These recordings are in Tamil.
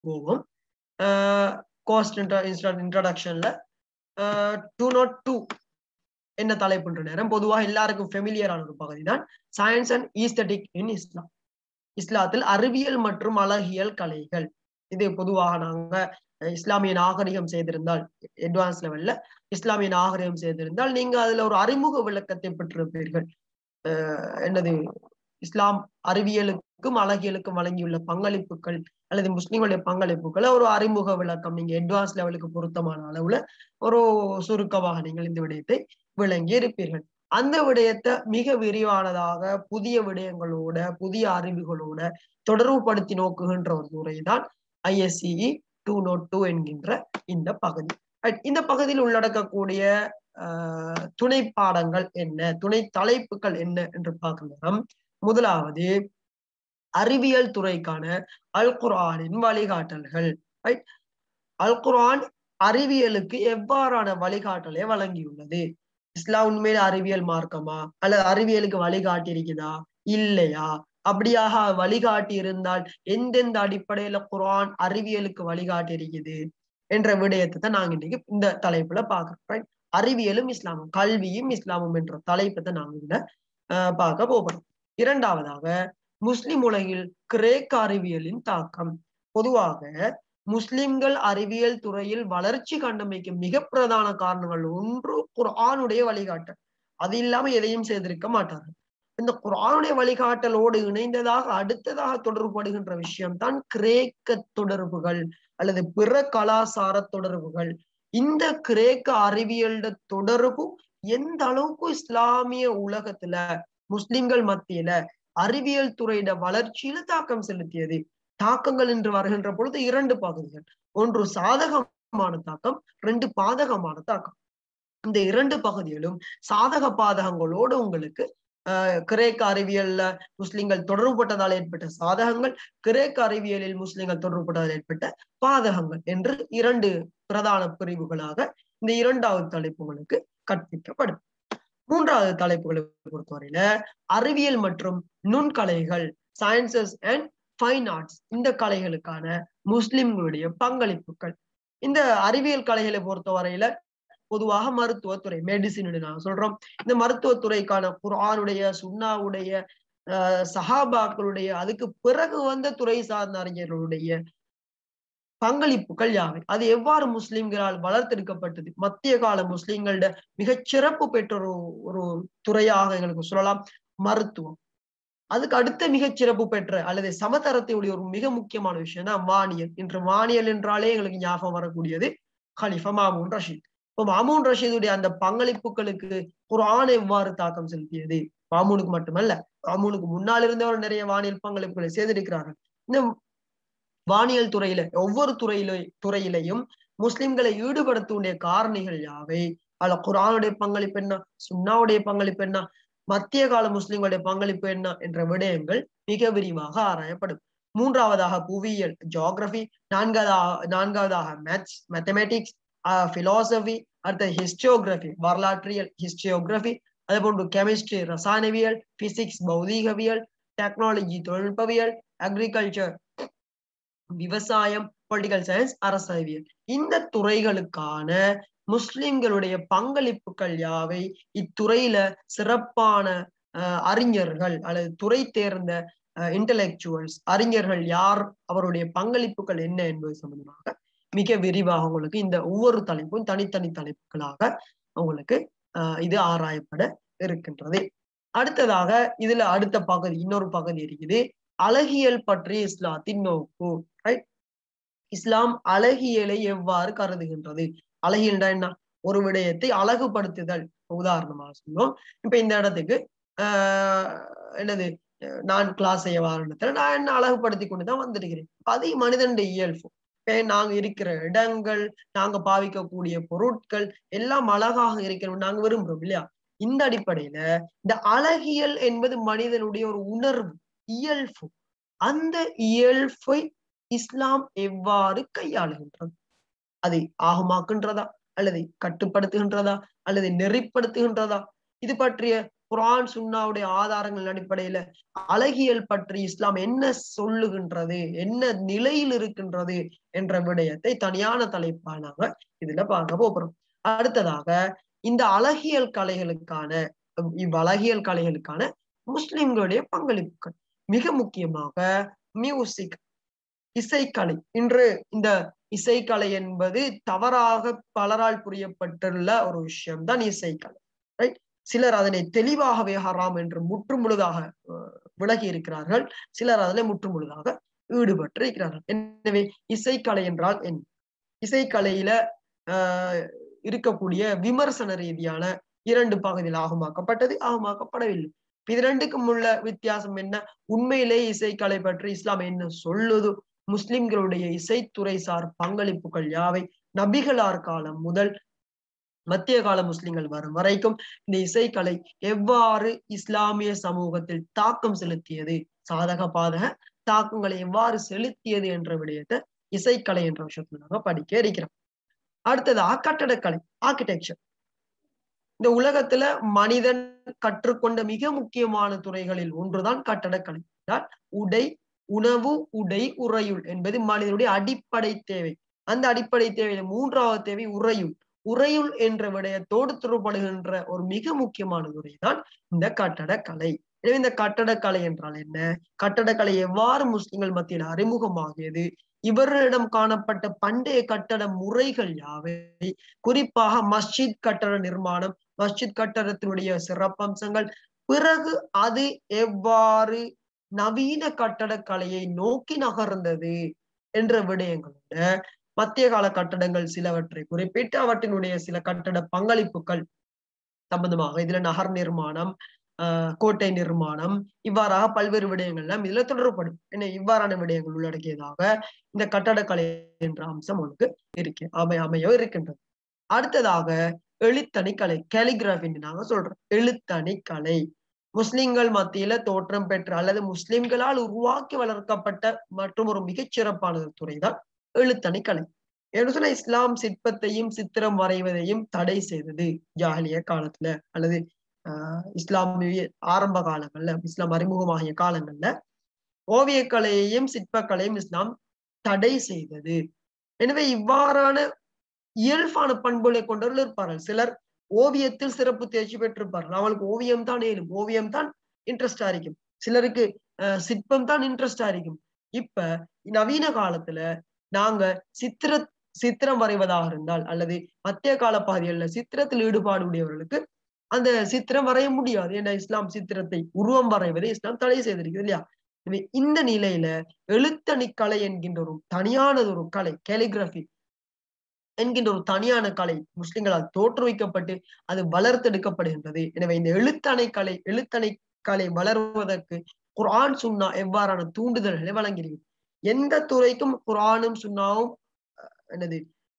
போவோம் கோஸ்ட் இன்ட்ரடக்ஷன்ல டூ நாட் டூ என்ன தலைப்புன்ற நேரம் பொதுவாக எல்லாருக்கும் ஃபெமிலியரான ஒரு பகுதி தான் science and aesthetic in Islam இஸ்லாத்தில் அறிவியல் மற்றும் அழகியல் கலைகள் இது பொதுவாக நாங்க இஸ்லாமிய நாகரிகம் செய்திருந்தால் அட்வான்ஸ் லெவல்ல இஸ்லாமிய நாகரிகம் செய்திருந்தால் நீங்க அதுல ஒரு அறிமுக விளக்கத்தை பெற்றிருப்பீர்கள் என்னது இஸ்லாம் அறிவியலுக்கும் அழகியலுக்கும் வழங்கியுள்ள பங்களிப்புகள் அல்லது முஸ்லிம்களுடைய பங்களிப்புகளை ஒரு அறிமுக விளக்கம் நீங்க அட்வான்ஸ் லெவலுக்கு பொருத்தமான அளவுல ஒரு சுருக்கமாக நீங்கள் இந்த விடயத்தை விளங்கி இருப்பீர்கள் அந்த விடயத்தை மிக விரிவானதாக புதிய விடயங்களோட புதிய அறிவுகளோட தொடர்புபடுத்தி நோக்குகின்ற ஒரு முறைதான் ஐஎஸ்சிஇ டூ நோட் டூ என்கின்ற இந்த பகுதி இந்த பகுதியில் உள்ளடக்கக்கூடிய துணை பாடங்கள் என்ன துணை தலைப்புகள் என்ன என்று பார்க்கலாம் முதலாவது அறிவியல் துறைக்கான அல் குரானின் வழிகாட்டல்கள் ரைட் அல் குரான் அறிவியலுக்கு எவ்வாறான வழிகாட்டலை வழங்கியுள்ளது இஸ்லாம் உண்மையில அறிவியல் மார்க்கமா அல்லது அறிவியலுக்கு வழிகாட்டி இருக்குதா இல்லையா அப்படியாக வழிகாட்டி இருந்தால் எந்தெந்த அடிப்படையில குரான் அறிவியலுக்கு வழிகாட்டி இருக்குது என்ற விடயத்தை தான் நாங்க இன்னைக்கு இந்த தலைப்புல பாக்குறோம் அறிவியலும் இஸ்லாமும் கல்வியும் இஸ்லாமும் என்ற தலைப்பை தான் நாங்க இதுல ஆஹ் பார்க்க போகிறோம் இரண்டாவதாக முஸ்லிம் உலகில் கிரேக்க அறிவியலின் தாக்கம் பொதுவாக முஸ்லிம்கள் அறிவியல் துறையில் வளர்ச்சி கண்டமைக்கு மிக பிரதான காரணங்கள் ஒன்று குர்ஆனுடைய வழிகாட்டல் அது இல்லாம எதையும் செய்திருக்க மாட்டார்கள் இந்த குர்ஆனுடைய வழிகாட்டலோடு இணைந்ததாக அடுத்ததாக தொடர்புபடுகின்ற விஷயம் தான் கிரேக்க தொடர்புகள் அல்லது பிற கலாசார தொடர்புகள் இந்த கிரேக்க அறிவியல் தொடர்பு எந்த அளவுக்கு இஸ்லாமிய உலகத்துல முஸ்லிம்கள் மத்தியில அறிவியல் துறையிட வளர்ச்சியில தாக்கம் செலுத்தியது தாக்கங்கள் என்று வருகின்ற பொழுது இரண்டு பகுதிகள் ஒன்று சாதகமான தாக்கம் ரெண்டு பாதகமான தாக்கம் இந்த இரண்டு பகுதிகளும் சாதக பாதகங்களோடு உங்களுக்கு ஆஹ் கிரேக்க அறிவியல்ல முஸ்லிம்கள் தொடர்புபட்டதால் ஏற்பட்ட சாதகங்கள் கிரேக்க அறிவியலில் முஸ்லிம்கள் தொடர்புபட்டதால் ஏற்பட்ட பாதகங்கள் என்று இரண்டு பிரதான பிரிவுகளாக இந்த இரண்டாவது தலைப்பு உங்களுக்கு கற்பிக்கப்படும் மூன்றாவது தலைப்புகளை பொறுத்தவரையில அறிவியல் மற்றும் நுண்கலைகள் சயின்சஸ் அண்ட் ஃபைன் ஆர்ட்ஸ் இந்த கலைகளுக்கான முஸ்லிம்களுடைய பங்களிப்புகள் இந்த அறிவியல் கலைகளை பொறுத்தவரையில பொதுவாக மருத்துவத்துறை மெடிசின் நாங்க சொல்றோம் இந்த மருத்துவத்துறைக்கான குரானுடைய சுண்ணாவுடைய அஹ் சஹாபாக்களுடைய அதுக்கு பிறகு வந்த துறை சார்ந்த அறிஞர்களுடைய பங்களிப்புகள் யாவை அது எவ்வாறு முஸ்லிம்களால் வளர்த்தெடுக்கப்பட்டது மத்திய கால முஸ்லிம்களோட மிகச் சிறப்பு பெற்ற ஒரு ஒரு துறையாக எங்களுக்கு சொல்லலாம் மருத்துவம் அதுக்கு அடுத்த மிகச் சிறப்பு பெற்ற அல்லது சமதரத்தை உடைய ஒரு மிக முக்கியமான விஷயம் தான் வானியல் இன்று வானியல் என்றாலே எங்களுக்கு ஞாபகம் வரக்கூடியது ஹலிஃபா மாமூன் ரஷீத் இப்போ மாமூன் ரஷீதுடைய அந்த பங்களிப்புகளுக்கு குரான் எவ்வாறு தாக்கம் செலுத்தியது மாமூனுக்கு மட்டுமல்ல மாமூனுக்கு முன்னால் இருந்தவர் நிறைய வானியல் பங்களிப்புகளை செய்திருக்கிறார்கள் இந்த வானியல் துறையில ஒவ்வொரு துறையில துறையிலையும் முஸ்லிம்களை ஈடுபடுத்தக்கூடிய காரணிகள் யாவை அல்ல குரானுடைய பங்களிப்பு என்ன சுன்னாவுடைய பங்களிப்பு என்ன மத்திய கால முஸ்லிம்களுடைய பங்களிப்பு என்ன என்ற விடயங்கள் மிக விரிவாக ஆராயப்படும் மூன்றாவதாக புவியியல் ஜியாகிரபி நான்காவதாக நான்காவதாக மேத்ஸ் மேத்தமேட்டிக்ஸ் பிலாசபி அடுத்த ஹிஸ்டியோகிராபி வரலாற்றியல் ஹிஸ்டியோகிராபி அதே போன்று கெமிஸ்ட்ரி ரசாயனவியல் பிசிக்ஸ் பௌதீகவியல் டெக்னாலஜி தொழில்நுட்பவியல் அக்ரிகல்ச்சர் விவசாயம் பொலிட்டிக்கல் சயின்ஸ் அரசியல் இந்த துறைகளுக்கான முஸ்லிம்களுடைய பங்களிப்புகள் யாவை இத்துறையில சிறப்பான அறிஞர்கள் அல்லது துறை தேர்ந்த இன்டலெக்சுவல்ஸ் அறிஞர்கள் யார் அவருடைய பங்களிப்புகள் என்ன என்பது சம்பந்தமாக மிக விரிவாக உங்களுக்கு இந்த ஒவ்வொரு தலைப்பும் தனித்தனி தலைப்புகளாக உங்களுக்கு இது ஆராயப்பட இருக்கின்றது அடுத்ததாக இதுல அடுத்த பகுதி இன்னொரு பகுதி இருக்குது அழகியல் பற்றி இஸ்லாத்தின் நோக்கு ரைட் இஸ்லாம் அழகியலை எவ்வாறு கருதுகின்றது அழகியல்னா என்ன ஒரு விடயத்தை அழகுபடுத்துதல் உதாரணமாக சொல்லுவோம் இப்ப இந்த இடத்துக்கு ஆஹ் என்னது நான் கிளாஸ் செய்ய வாரணத்துல நான் என்ன அழகுபடுத்தி கொண்டுதான் வந்திருக்கிறேன் அது மனிதனுடைய இயல்பு நாங்க இருக்கிற இடங்கள் நாங்க பாவிக்கக்கூடிய பொருட்கள் எல்லாம் அழகாக இருக்கணும் நாங்க விரும்புறோம் இல்லையா இந்த அடிப்படையில இந்த அழகியல் என்பது மனிதனுடைய ஒரு உணர்வு இயல்பு அந்த இயல்பை இஸ்லாம் எவ்வாறு கையாளுகின்றது அதை ஆகமாக்குன்றதா அல்லது கட்டுப்படுத்துகின்றதா அல்லது நெறிப்படுத்துகின்றதா இது பற்றிய குரான் சுன்னாவுடைய ஆதாரங்கள் அடிப்படையில அழகியல் பற்றி இஸ்லாம் என்ன சொல்லுகின்றது என்ன நிலையில் இருக்கின்றது என்ற விடயத்தை தனியான தலைப்பா நாங்க இதுல பார்க்க போகிறோம் அடுத்ததாக இந்த அழகியல் கலைகளுக்கான இவ் அழகியல் கலைகளுக்கான முஸ்லிம்களுடைய பங்களிப்புகள் மிக முக்கியமாக மியூசிக் இசைக்கலை இன்று இந்த இசைக்கலை என்பது தவறாக பலரால் புரியப்பட்டுள்ள ஒரு விஷயம்தான் இசைக்கலை ரைட் சிலர் அதனை தெளிவாகவே ஹராம் என்று முற்றுமுழுதாக விலகி இருக்கிறார்கள் சிலர் அதில் முற்றுமுழுதாக ஈடுபட்டு இருக்கிறார்கள் எனவே இசைக்கலை என்றால் என்ன இசைக்கலையில ஆஹ் இருக்கக்கூடிய விமர்சன ரீதியான இரண்டு பகுதியில் ஆகமாக்கப்பட்டது ஆகமாக்கப்படவில்லை இது ரெண்டுக்கும் உள்ள வித்தியாசம் என்ன உண்மையிலே இசைக்கலை பற்றி இஸ்லாம் என்ன சொல்லுது முஸ்லிம்களுடைய இசைத்துறை சார் பங்களிப்புகள் யாவை நபிகளார் காலம் முதல் மத்திய கால முஸ்லிம்கள் வரும் வரைக்கும் இந்த இசைக்கலை எவ்வாறு இஸ்லாமிய சமூகத்தில் தாக்கம் செலுத்தியது சாதக பாதக தாக்கங்களை எவ்வாறு செலுத்தியது என்ற விடயத்தை இசைக்கலை என்ற விஷயத்துல நாங்க படிக்க இருக்கிறோம் அடுத்ததாக கட்டடக்கலை ஆர்கிடெக்சர் இந்த உலகத்துல மனிதன் கற்றுக்கொண்ட மிக முக்கியமான துறைகளில் ஒன்றுதான் கட்டடக்கலை உடை உணவு உடை உறையுள் என்பது மனிதனுடைய அடிப்படை தேவை அந்த அடிப்படை தேவையில மூன்றாவது தேவை உறையுள் உறையுள் என்ற விடயத்தோடு தொடர்படுகின்ற ஒரு மிக முக்கியமான துறைதான் இந்த கட்டடக்கலை எனவே இந்த கட்டடக்கலை என்றால் என்ன கட்டடக்கலை எவ்வாறு முஸ்லிம்கள் மத்தியில் அறிமுகமாகியது இவர்களிடம் காணப்பட்ட பண்டைய கட்டட முறைகள் யாவை குறிப்பாக மஸ்ஜித் கட்டட நிர்மாணம் மஸ்ஜித் கட்டடத்தினுடைய சிறப்பம்சங்கள் பிறகு அது எவ்வாறு நவீன கட்டடக்கலையை நோக்கி நகர்ந்தது என்ற விடயங்களோட மத்திய கால கட்டடங்கள் சிலவற்றை குறிப்பிட்டு அவற்றினுடைய சில கட்டட பங்களிப்புகள் சம்பந்தமாக இதுல நகர் நிர்மாணம் ஆஹ் கோட்டை நிர்மாணம் இவ்வாறாக பல்வேறு விடயங்கள் எல்லாம் இதுல தொடர்படும் என்ன இவ்வாறான விடயங்கள் உள்ளடக்கியதாக இந்த கட்டடக்கலை என்ற அம்சம் உனக்கு இருக்கு அமை அமையோ இருக்கின்றது அடுத்ததாக எழுத்தணி கலை கேலிகிராஃபின்னு நாங்க சொல்றோம் எழுத்தணி கலை முஸ்லிம்கள் மத்தியில தோற்றம் பெற்ற அல்லது முஸ்லிம்களால் உருவாக்கி வளர்க்கப்பட்ட மற்றும் ஒரு மிகச்சிறப்பான துறைதான் எழுத்தணி கலை என்று சொன்ன இஸ்லாம் சிற்பத்தையும் சித்திரம் வரைவதையும் தடை செய்தது ஜாலிய காலத்துல அல்லது ஆஹ் இஸ்லாமிய ஆரம்ப காலங்கள்ல இஸ்லாம் அறிமுகமாகிய காலங்கள்ல ஓவியக்கலையையும் சிற்பக்கலையும் இஸ்லாம் தடை செய்தது எனவே இவ்வாறான இயல்பான பண்புகளை கொண்டவர்கள் இருப்பார்கள் சிலர் ஓவியத்தில் சிறப்பு தேர்ச்சி பெற்றிருப்பார்கள் அவங்களுக்கு ஓவியம் தான் ஏழும் ஓவியம் தான் இன்ட்ரெஸ்டா இருக்கும் சிலருக்கு சிற்பம் தான் இன்ட்ரெஸ்டா இருக்கும் இப்ப நவீன காலத்துல நாங்க சித்திர சித்திரம் வரைவதாக இருந்தால் அல்லது மத்திய கால பகுதிகளில் சித்திரத்தில் ஈடுபாடு உடையவர்களுக்கு அந்த சித்திரம் வரைய முடியாது ஏன்னா இஸ்லாம் சித்திரத்தை உருவம் வரைவதை இஸ்லாம் தடை செய்திருக்குது இல்லையா எனவே இந்த நிலையில எழுத்தணி கலை என்கின்ற ஒரு தனியானது ஒரு கலை கேலிகிராஃபி என்கின்ற ஒரு தனியான கலை முஸ்லிம்களால் தோற்றுவிக்கப்பட்டு அது வளர்த்தெடுக்கப்படுகின்றது எனவே இந்த எழுத்தணை கலை எழுத்தணை கலை வளருவதற்கு குரான் சுன்னா எவ்வாறான தூண்டுதல்களை வழங்கியிருக்கிறது எந்த துறைக்கும் குரானும் சுன்னாவும் என்னது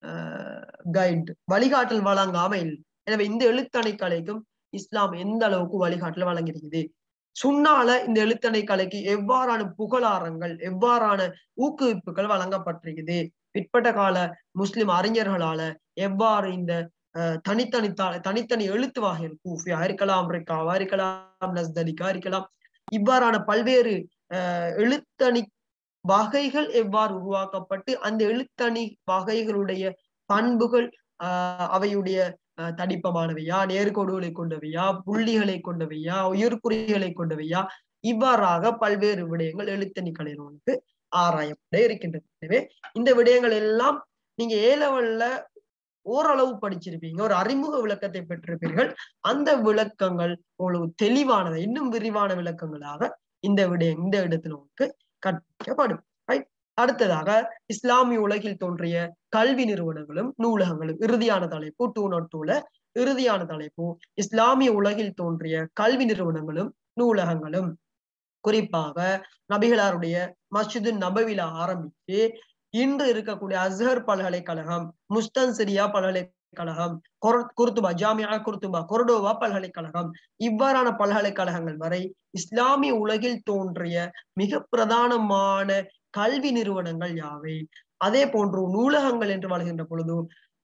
கைட் வழிகாட்டல் வழங்காம இல்லை எனவே இந்த எழுத்தணை கலைக்கும் இஸ்லாம் எந்த அளவுக்கு வழிகாட்டல் வழங்கியிருக்குது சுண்ணால இந்த எழுத்தணை கலைக்கு எவ்வாறான புகழாரங்கள் எவ்வாறான ஊக்குவிப்புகள் வழங்கப்பட்டிருக்குது பிற்பட்ட கால முஸ்லிம் அறிஞர்களால எவ்வாறு இந்த தனித்தனி தனித்தனி எழுத்து வகைகள் கூஃபியா இருக்கலாம் அமெரிக்காவா இருக்கலாம் நஸ்தலிக்கா இருக்கலாம் இவ்வாறான பல்வேறு எழுத்தணி வகைகள் எவ்வாறு உருவாக்கப்பட்டு அந்த எழுத்தணி வகைகளுடைய பண்புகள் ஆஹ் அவையுடைய தடிப்பமானவையா நேர்கோடுகளை கொண்டவையா புள்ளிகளை கொண்டவையா உயிர்குறிகளை கொண்டவையா இவ்வாறாக பல்வேறு விடயங்கள் எழுத்தணி கலைஞர்களுக்கு ஆராயப்பட இருக்கின்றது எனவே இந்த விடயங்கள் எல்லாம் நீங்க ஏ லெவல்ல ஓரளவு படிச்சிருப்பீங்க ஒரு அறிமுக விளக்கத்தை பெற்றிருப்பீர்கள் அந்த விளக்கங்கள் உங்களுக்கு தெளிவானது இன்னும் விரிவான விளக்கங்களாக இந்த விடயம் இந்த இடத்துல உங்களுக்கு கற்பிக்கப்படும் ரைட் அடுத்ததாக இஸ்லாமிய உலகில் தோன்றிய கல்வி நிறுவனங்களும் நூலகங்களும் இறுதியான தலைப்பு டூ நாட் டூல இறுதியான தலைப்பு இஸ்லாமிய உலகில் தோன்றிய கல்வி நிறுவனங்களும் நூலகங்களும் குறிப்பாக நபிகளாருடைய மஸ்ஜிது நபவில ஆரம்பித்து இன்று இருக்கக்கூடிய அஸ்ஹர் பல்கலைக்கழகம் முஸ்தன்சிரியா பல்கலைக்கழகம் குர்துபா ஜாமியா குர்துபா கொர்டோவா பல்கலைக்கழகம் இவ்வாறான பல்கலைக்கழகங்கள் வரை இஸ்லாமிய உலகில் தோன்றிய மிக பிரதானமான கல்வி நிறுவனங்கள் யாவை அதே போன்று நூலகங்கள் என்று வாழ்கின்ற பொழுது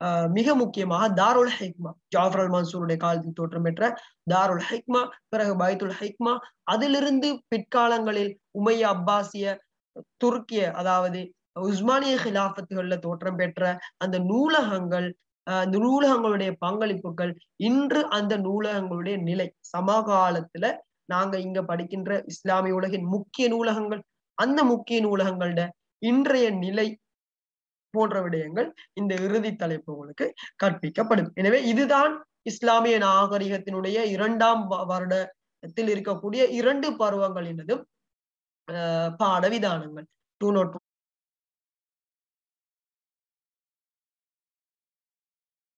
ஆஹ் மிக முக்கியமாக தாருல் ஹைக்மா ஜாஃபர் அல் மன்சூருடைய காலத்தில் தோற்றம் பெற்ற தாருல் ஹைக்மா பிறகு பைத்துல் ஹைக்மா அதிலிருந்து பிற்காலங்களில் உமைய அப்பாசிய துருக்கிய அதாவது உஸ்மானிய ஹிலாபத்துகள்ல தோற்றம் பெற்ற அந்த நூலகங்கள் அந்த நூலகங்களுடைய பங்களிப்புகள் இன்று அந்த நூலகங்களுடைய நிலை சமகாலத்துல நாங்க இங்க படிக்கின்ற இஸ்லாமிய உலகின் முக்கிய நூலகங்கள் அந்த முக்கிய நூலகங்களோட இன்றைய நிலை போன்ற விடயங்கள் இந்த இறுதி தலைப்பு உங்களுக்கு கற்பிக்கப்படும் எனவே இதுதான் இஸ்லாமிய நாகரிகத்தினுடைய இரண்டாம் வருடத்தில் இருக்கக்கூடிய இரண்டு பருவங்கள் என்னதும் பாட விதானங்கள் டூ நாட்